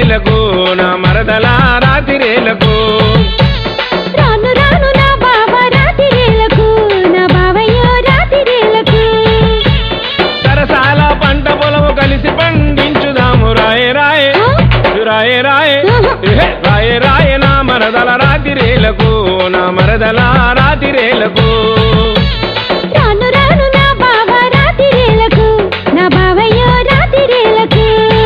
రాతిరేలకు నా మరదల రాతిరేలకు రాను రాను నా బావ రాతిరేలకు నా బావయ్యో రాతిరేలకు సరసాల పంట పొలము కలిసి పండించుదాము రాయే రాయే రాయే రాయే ఏహే, రాయే రాయే నా మరదల రాతిరేలకు నా మరదల రాతిరేలకు రాను రాను నా బావ రాతిరేలకు నా బావయ్యో రాతిరేలకు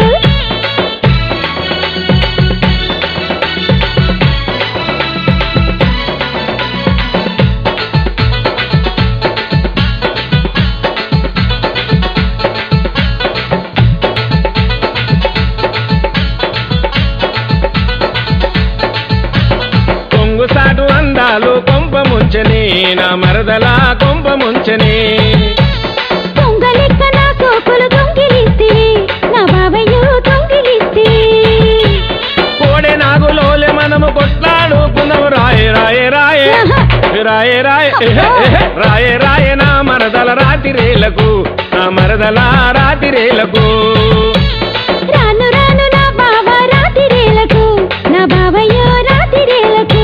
కొంగు సాటు అందాలు కొంప ముంచని నా మరదల కొంప ముంచని పొంగలిక్క నా సోకులు దొంగిలిస్తివి నా బావయ్యో దొంగిలిస్తివి కోడె నాగులోలే మనము కొట్లాడుకుందాము రాయే రాయే రాయే రాయే రాయే ఏహే, ఏహే, రాయే రాయే నా మరదల రాతిరేలకు నా మరదల రాతిరేలకు రాను రాను నా బావ రాతిరేలకు నా బావయ్యో రాతిరేలకు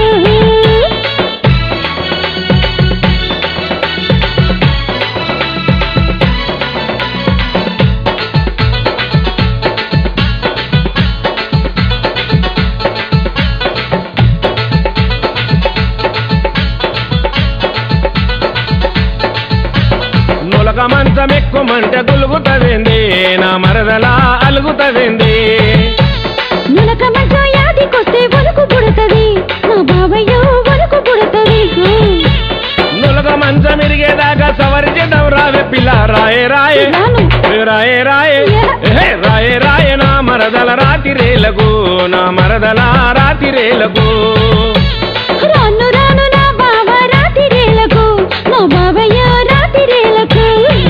నులక మంచం ఎక్కుమంటే గులుగుతదేంది నా మరదల అలుగుతదేంది నులక మంచం యాదికొస్తే వణుకు పుడుతది నా బావయ్యో వణుకు పుడుతది నులక మంచం ఇరిగేదాకా సవరించడం రావే పిల్ల రాయే రాయే రాను రాయే రాయే ఏహే, రాయే రాయే నా మరదల రాతిరేలకు నా మరదల రాతిరేలకు రాను రాను నా బావ రాతిరేలకు నా బావయ్యో రాతిరేలకు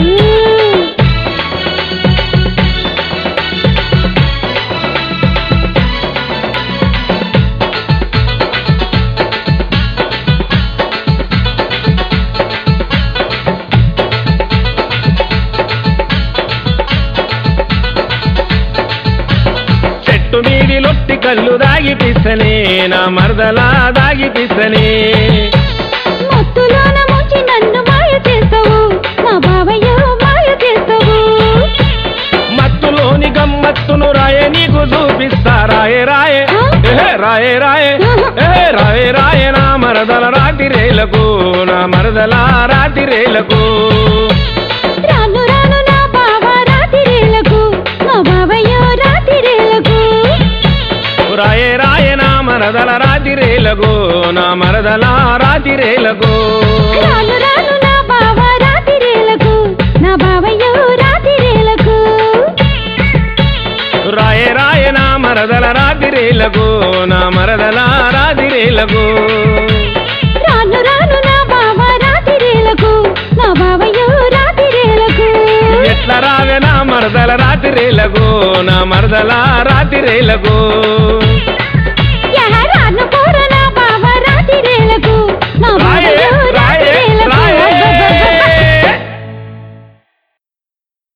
చెట్టు మీది లొట్టి కళ్ళు దాగిపిస్తనే నా మరదల దాగిపిస్తనే మత్తులోన ముంచి నన్ను మాయ చేస్తావు నా బావయ్యో మాయ చేస్తావు మత్తులోని గమ్మత్తును రాయే నీకు చూపిస్తా రాయే రాయే ఏహే, రాయే రాయే ఏహే, రాయే రాయే నా మరదల రాతిరేలకు నా మరదల రాతిరేలకు రాను రాను నా బావ రాతిరేలకు నా బావయ్యో రాతిరేలకు రాయే రాయే నా మరదల రాతిరేలకు నా మరదల రాతిరేలకు రాను రాను నా బావ రాతిరేలకు నా బావయ్యో రాతిరేలకు రాయే రాయే నా మరదల రాతిరేలకు నా మరదల రాతిరేలకు రాను రాను నా బావ రాతిరేలకు నా బావయ్యో రాతిరేలకు ఎట్ల రావే నా మరదల రాతిరేలకు నా మరదల రాతిరేలకు